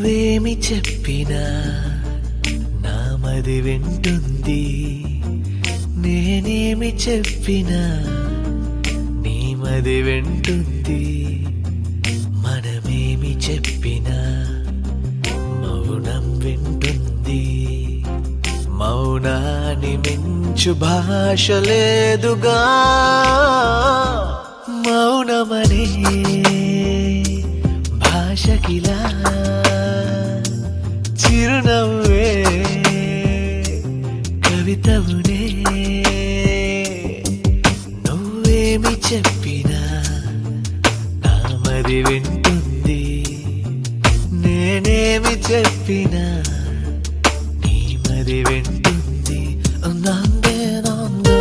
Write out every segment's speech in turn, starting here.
నువ్వేమి చెప్పినా నా మది వింటుంది నేనేమి చెప్పినా నీ మది వింటుంది మనమేమి చెప్పినా మౌనం వింటుంది మౌనాన్ని మించు భాష లేదుగా మౌనమనే భాషకిలా చిరునవ్వే కవితవునే నువ్వేమి చెప్పినా నా మరి వింటుంది నేనేమి చెప్పినా నీ మరి వింటుంది నాందే నాందో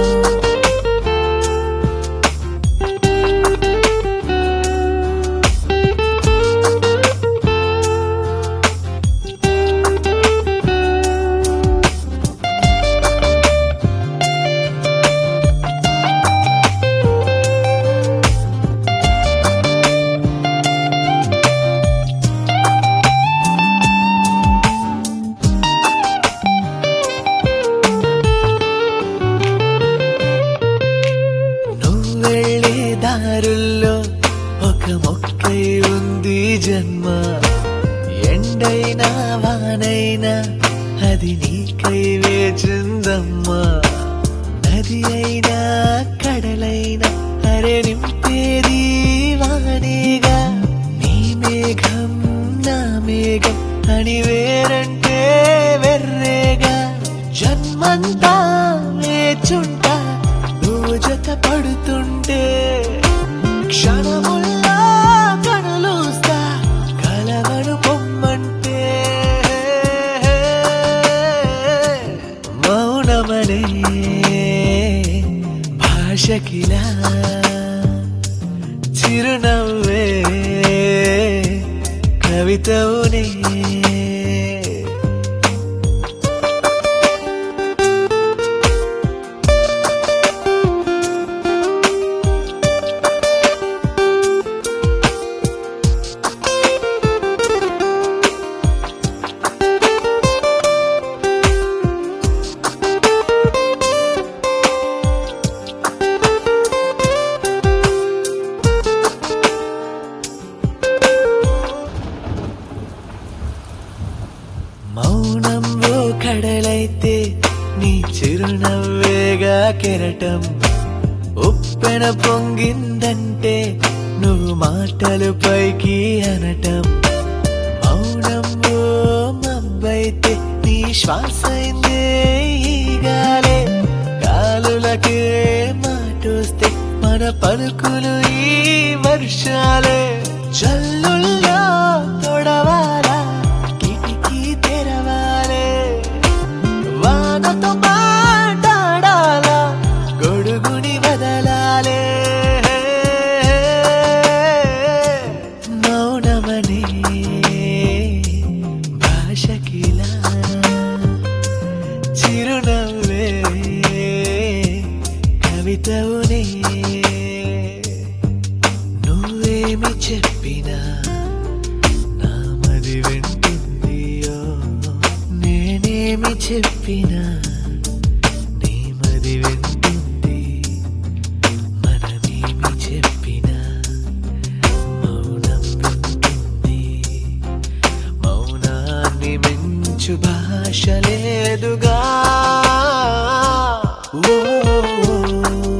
నువ్వెళ్ళే దారుల్లో ఒక మొక్కై ఉంది జన్మ ఎండైనా వానైనా అది నీకై వేచిందమ్మా నది అయినా కడలైనా అరే నింపేది వానేగా నీ మేఘం నా మేఘం అని వేరంటే వెర్రేగా జన్మంతా వేచుంటా నువ్వు జత పడుతుంటే క్షణముల్లా కనులూస్తా కలవను పొమ్మంటే మౌనమనే భాషకిలా చిరునవ్వే కవితవునే మౌనం ఓ కడలైతే నీ చిరునవ్వేగా కెరటం ఉప్పెన పొంగిందంటే నువ్వు మాటలు పైకి అనటం మౌనం ఓ మబ్బైతే నీ శ్వాసైందే ఈ గాలే గాలులకే మాటొస్తే మన పలుకులు ఈ వర్షాలే జల్లుల్లో తొడవాలా కిటికీ తెరవాలే వానతో మాట్లాడాలా గొడుగుని వదలాలే మౌనమనే భాషకిలా చిరునవ్వే కవితవునే నువ్వేమి చెప్పినా నా మది వింటుంది ఓ. నేనేమి చెప్పినా నీ మది వింటుంది మనమేమి చెప్పినా మౌనం వింటుంది మౌనాన్ని మించు భాష లేదుగా ఓ, ఓ, ఓ.